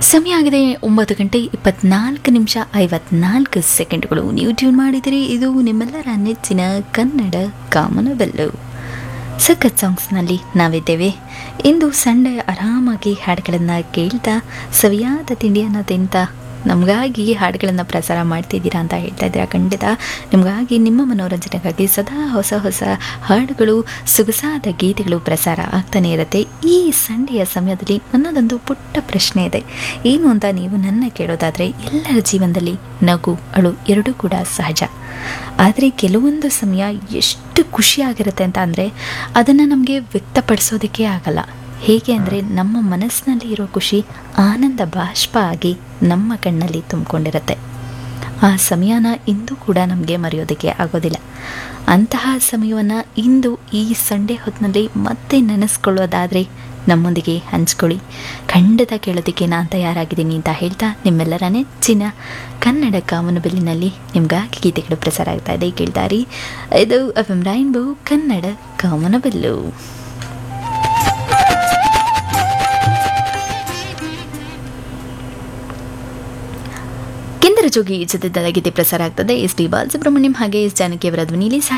ಸಮಯ ಆಗಿದೆ ಒಂಬತ್ತು ಗಂಟೆ ಇಪ್ಪತ್ನಾಲ್ಕು ನಿಮಿಷ ಐವತ್ನಾಲ್ಕು ಸೆಕೆಂಡ್ಗಳು ನೀವು ಟ್ಯೂನ್ ಮಾಡಿದಿರಿ ಇದು ನಿಮ್ಮೆಲ್ಲರ ನೆಚ್ಚಿನ ಕನ್ನಡ ಕಾಮನಬೆಲ್ಲು ಸಖತ್ ಸಾಂಗ್ಸ್ನಲ್ಲಿ ನಾವಿದ್ದೇವೆ ಇಂದು ಸಂಡೇ ಆರಾಮಾಗಿ ಹಾಡುಗಳನ್ನು ಕೇಳ್ತಾ ಸವಿಯಾದ ತಿಂಡಿಯನ್ನು ತಿಂತ ನಮಗಾಗಿ ಹಾಡುಗಳನ್ನು ಪ್ರಸಾರ ಮಾಡ್ತಿದ್ದೀರಾ ಅಂತ ಹೇಳ್ತಾ ಇದ್ದೀರಾ ಖಂಡಿತ ನಿಮಗಾಗಿ ನಿಮ್ಮ ಮನೋರಂಜನೆಗಾಗಿ ಸದಾ ಹೊಸ ಹೊಸ ಹಾಡುಗಳು ಸೊಗಸಾದ ಗೀತೆಗಳು ಪ್ರಸಾರ ಆಗ್ತಾನೆ ಇರುತ್ತೆ ಈ ಸಂಡೆಯ ಸಮಯದಲ್ಲಿ ನನ್ನದೊಂದು ಪುಟ್ಟ ಪ್ರಶ್ನೆ ಇದೆ ಏನು ಅಂತ ನೀವು ನನ್ನ ಕೇಳೋದಾದರೆ ಎಲ್ಲರ ಜೀವನದಲ್ಲಿ ನಗು ಅಳು ಎರಡೂ ಕೂಡ ಸಹಜ ಆದರೆ ಕೆಲವೊಂದು ಸಮಯ ಎಷ್ಟು ಖುಷಿಯಾಗಿರುತ್ತೆ ಅಂತ ಅಂದರೆ ಅದನ್ನು ನಮಗೆ ವ್ಯಕ್ತಪಡಿಸೋದಕ್ಕೆ ಆಗಲ್ಲ ಹೇಗೆ ಅಂದರೆ ನಮ್ಮ ಮನಸ್ಸಿನಲ್ಲಿ ಇರೋ ಖುಷಿ ಆನಂದ ಬಾಷ್ಪ ಆಗಿ ನಮ್ಮ ಕಣ್ಣಲ್ಲಿ ತುಂಬಿಕೊಂಡಿರುತ್ತೆ ಆ ಸಮಯನ ಇಂದು ಕೂಡ ನಮಗೆ ಮರೆಯೋದಕ್ಕೆ ಆಗೋದಿಲ್ಲ ಅಂತಹ ಸಮಯವನ್ನು ಇಂದು ಈ ಸಂಡೇ ಹೊತ್ತಿನಲ್ಲಿ ಮತ್ತೆ ನೆನೆಸ್ಕೊಳ್ಳೋದಾದರೆ ನಮ್ಮೊಂದಿಗೆ ಹಂಚ್ಕೊಳ್ಳಿ ಖಂಡಿತ ಕೇಳೋದಕ್ಕೆ ನಾನು ತಯಾರಾಗಿದ್ದೀನಿ ಅಂತ ಹೇಳ್ತಾ ನಿಮ್ಮೆಲ್ಲರ ನೆಚ್ಚಿನ ಕನ್ನಡ ಕಾಮನಬಿಲ್ಲಿನಲ್ಲಿ ನಿಮಗಾಗಿ ಗೀತೆಗಳು ಪ್ರಸಾರ ಆಗ್ತಾ ಇದೆ ಕೇಳ್ತಾರಿ ಇದು ಎಫ್ ಎಂ ರೈನ್ಬೋ ಕನ್ನಡ ಕಾಮನಬಿಲ್ಲು ಕೇಂದ್ರ ಜೋಗಿ ಚಿತ್ರದ ಗೀತೆ ಪ್ರಸಾರ ಆಗ್ತದೆ ಎಸ್ ಪಿ ಬಾಲಸುಬ್ರಹ್ಮಣ್ಯಂ ಹಾಗೆ ಎಸ್ ಜಾನಕಿ ಅವರ ಧ್ವನಿಯಲ್ಲಿ